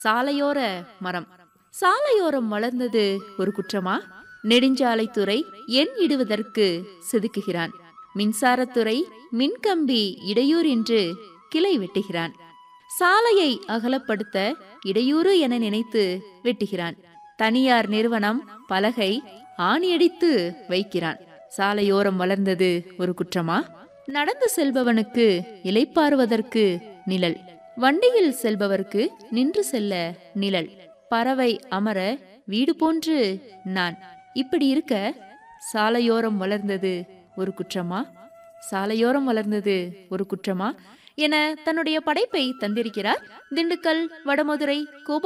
சாலையோர மரம் சாலையோரம் வளர்ந்தது ஒரு குற்றமா நெடுஞ்சாலைத்துறை எண் இடுவதற்கு செதுக்குகிறான் மின்சாரத்துறை மின்கம்பி இடையூறு என்று கிளை வெட்டுகிறான் சாலையை அகலப்படுத்த இடையூறு என நினைத்து வெட்டுகிறான் தனியார் நிறுவனம் பலகை ஆணியடித்து வைக்கிறான் சாலையோரம் வளர்ந்தது ஒரு குற்றமா நடந்து செல்பவனுக்கு இலைப்பாறுவதற்கு நிழல் வண்டியில் செல்பவர்க்கு நின்று செல்ல நிழல் பறவை அமர வீடு போன்று நான் இப்படி இருக்க சாலையோரம் வளர்ந்தது ஒரு குற்றமா சாலையோரம் வளர்ந்தது ஒரு குற்றமா என தன்னுடைய படைப்பை தந்திருக்கிறார் திண்டுக்கல் வடமதுரை கோப